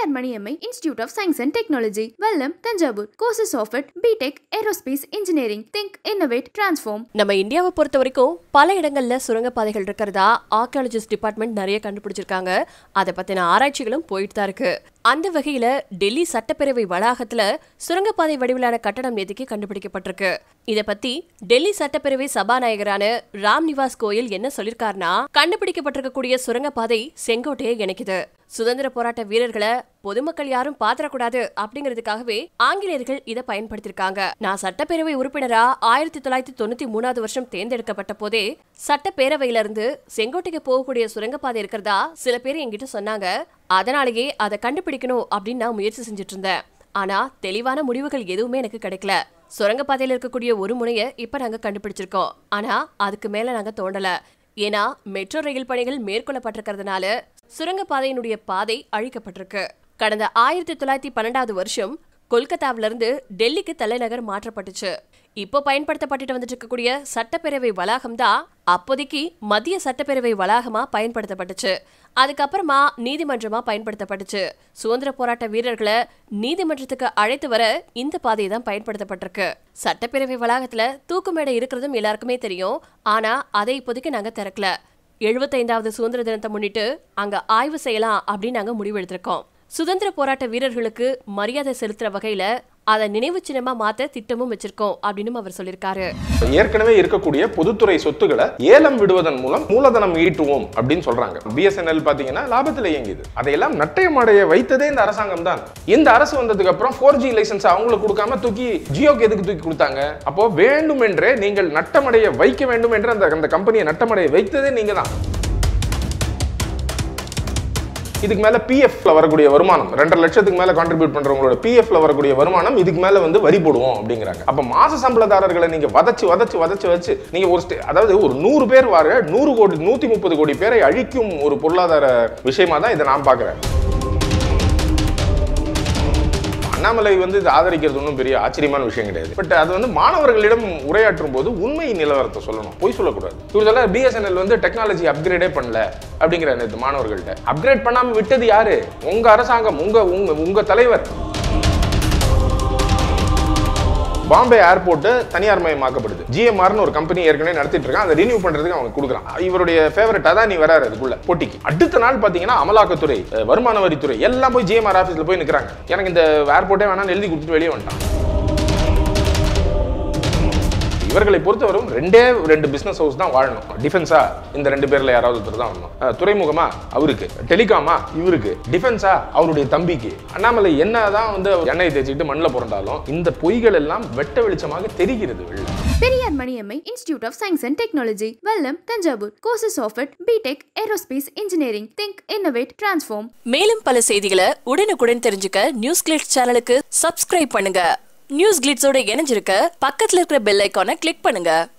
Periyar Maniammai Institute of Science and Technology Vallam Thanjavur courses offered BTech aerospace engineering think innovate transform நம்ம இந்தியாவை பொறுத்த வரைக்கும் பல இடங்கள்ல சுரங்கப்பாதைகள் இருக்கிறதா ஆர்கியாலஜிஸ்ட் டிபார்ட்மெண்ட் நிறைய கண்டுபிடிச்சிருக்காங்க அதை பத்தின ஆராய்ச்சிகளும் போயிட்டு தான் இருக்கு அந்த வகையில டெல்லி சட்டப்பேரவை வளாகத்துல சுரங்கப்பாதை வடிவிலான கட்டடம் நேற்றுக்கு கண்டுபிடிக்கப்பட்டிருக்கு இத பத்தி டெல்லி சட்டப்பேரவை சபாநாயகரான ராம் நிவாஸ் கோயல் என்ன சொல்லிருக்காருன்னா கண்டுபிடிக்கப்பட்டிருக்கக்கூடிய சுரங்கப்பாதை செங்கோட்டையை இணைக்குது சுதந்திர போராட்ட வீரர்களை பொதுமக்கள் யாரும் பாத்திரக்கூடாது அப்படிங்கிறதுக்காகவே ஆங்கிலேயர்கள் இதை பயன்படுத்திருக்காங்க நான் சட்டப்பேரவை உறுப்பினரா ஆயிரத்தி தொள்ளாயிரத்தி தொண்ணூத்தி மூணாவது வருஷம் தேர்ந்தெடுக்கப்பட்ட போதே சட்டப்பேரவையில இருந்து செங்கோட்டைக்கு போகக்கூடிய சுரங்கப்பாதை இருக்கிறதா சில பேர் என்கிட்ட சொன்னாங்க அதனாலேயே அதை கண்டுபிடிக்கணும் அப்படின்னு நான் முயற்சி செஞ்சுட்டு இருந்தேன் ஆனா தெளிவான முடிவுகள் எதுவுமே எனக்கு கிடைக்கல சுரங்கப்பாதையில இருக்கக்கூடிய ஒரு முனைய இப்ப நாங்க கண்டுபிடிச்சிருக்கோம் ஆனா அதுக்கு மேல நாங்க தோண்டல ஏன்னா மெட்ரோ ரயில் பணிகள் மேற்கொள்ளப்பட்டிருக்கிறதுனால சுரங்கப்பாதையினுடைய பாதை அழிக்கப்பட்டிருக்கு கடந்த ஆயிரத்தி தொள்ளாயிரத்தி பன்னெண்டாவது வருஷம் கொல்கத்தாவில இருந்து டெல்லிக்கு தலைநகர் மாற்றப்பட்டுச்சு இப்போ பயன்படுத்தப்பட்டுட்டு வந்துட்டு இருக்கக்கூடிய சட்டப்பேரவை வளாகம் தான் அப்போதைக்கு மத்திய சட்டப்பேரவை வளாகமா பயன்படுத்தப்பட்டுச்சு அதுக்கப்புறமா நீதிமன்றமா பயன்படுத்தப்பட்டுச்சு சுதந்திர போராட்ட வீரர்களை நீதிமன்றத்துக்கு அழைத்து வர இந்த பாதை தான் பயன்படுத்தப்பட்டிருக்கு சட்டப்பேரவை வளாகத்துல தூக்கு மேடை இருக்கிறதும் எல்லாருக்குமே தெரியும் ஆனா அதை இப்போதைக்கு நாங்க திறக்கல எழுபத்தைந்தாவது சுதந்திர தினத்தை முன்னிட்டு அங்க ஆய்வு செய்யலாம் அப்படின்னு நாங்க முடிவெடுத்திருக்கோம் சுதந்திர போராட்ட வீரர்களுக்கு மரியாதை செலுத்துற வகையில அதை நினைவு சின்னமா மாத்த திட்டமும் வச்சிருக்கோம் அப்படின்னு அவர் சொல்லியிருக்காரு ஏற்கனவே இருக்கக்கூடிய பொதுத்துறை சொத்துக்களை ஏலம் விடுவதன் மூலம் மூலதனம் ஈட்டுவோம் அப்படின்னு சொல்றாங்க பிஎஸ்என்எல் பாத்தீங்கன்னா லாபத்தில் இயங்குது அதையெல்லாம் நட்டயமடைய வைத்ததே இந்த அரசாங்கம் தான் இந்த அரசு வந்ததுக்கு அப்புறம் ஃபோர் ஜி லைசன்ஸ் அவங்களுக்கு கொடுக்காம தூக்கி ஜியோக்கு எதுக்கு தூக்கி கொடுத்தாங்க அப்போ வேண்டுமென்றே நீங்கள் நட்டமடைய வைக்க வேண்டும் என்று அந்த அந்த கம்பெனியை நட்டமடைய வைத்ததே நீங்க தான் இதுக்கு மேல பிஎஃப்ல வரக்கூடிய வருமானம் ரெண்டரை லட்சத்துக்கு மேல கான்ட்ரிபியூட் பண்றவங்களோட பிஎஃப்ல வரக்கூடிய வருமானம் இதுக்கு மேல வந்து வரி போடுவோம் அப்படிங்கிறாங்க அப்ப மாச சம்பளதாரர்களை நீங்க வதச்சு வதச்சு வதச்சு வச்சு நீங்க ஒரு ஸ்டே- அதாவது ஒரு நூறு பேர் வர நூறு கோடி நூத்தி முப்பது கோடி பேரை அழிக்கும் ஒரு பொருளாதார விஷயமா தான் இதை நான் பாக்குறேன் அண்ணாமலை வந்து இது ஆதரிக்கிறது ஒன்றும் பெரிய ஆச்சரியமான விஷயம் கிடையாது பட் அது வந்து மாணவர்களிடம் உரையாற்றும் போது உண்மை நிலவரத்தை சொல்லணும் பொய் சொல்லக்கூடாது இவர்தால பிஎஸ்என்எல் வந்து டெக்னாலஜி அப்கிரேடே பண்ணல அப்படிங்கிற நேத்து மாணவர்கள்ட்ட அப்கிரேட் பண்ணாம விட்டது யாரு உங்க அரசாங்கம் உங்க உங்க உங்க தலைவர் பாம்பே ஏர்போர்ட் தனியார் மயமாக்கப்படுது ஜிஎம்ஆர்னு ஒரு கம்பெனி ஏற்கனவே நடத்திட்டு இருக்கான் அதை ரினியூ பண்றதுக்கு அவங்க கொடுக்குறான் இவருடைய ஃபேவரட் அதான் நீ வராரு அதுக்குள்ள போட்டிக்கு அடுத்த நாள் பாத்தீங்கன்னா அமலாக்கத்துறை அஹ், வருமான வரித்துறை எல்லாம் போய் ஜிஎம்ஆர் ஆஃபீஸ்ல போய் நிக்கிறாங்க எனக்கு இந்த ஏர்போர்ட்டே வேணாம்னு எழுதி கொடுத்துட்டு வெளியே வந்துட்டான் இவர்களை பொறுத்தவரும் ரெண்டே ரெண்டு பிசினஸ் ஹவுஸ் தான் வாழணும் டிஃபென்ஸா இந்த ரெண்டு பேர்ல யாராவது ஒருத்தர் தான் வரணும் அஹ், துறைமுகமா அவருக்கு டெலிகாமா இவருக்கு டிஃபென்ஸா அவருடைய தம்பிக்கு அண்ணாமலை என்னதான் வந்து அவர் எண்ணெய் தேய்ச்சிக்கிட்டு மண்ணில் புரண்டாலும் இந்த பொய்கள் எல்லாம் வெட்ட வெளிச்சமாக தெரிகிறது வெளில Periyar Maniammai Institute of Science and Technology Vallam Thanjavur courses offered BTech aerospace engineering think innovate transform மேலும் பல செய்திகளை உடனுக்குடன் தெரிஞ்சுக்க நியூஸ் கிளிட்ஸ் சேனலுக்கு சப்ஸ்கிரைப் பண்ணுங்க நியூஸ் கிளிட்ஸோட இணைஞ்சிருக்க பக்கத்துல இருக்கிற பெல் ஐக்கானை கிளிக் பண்ணுங்க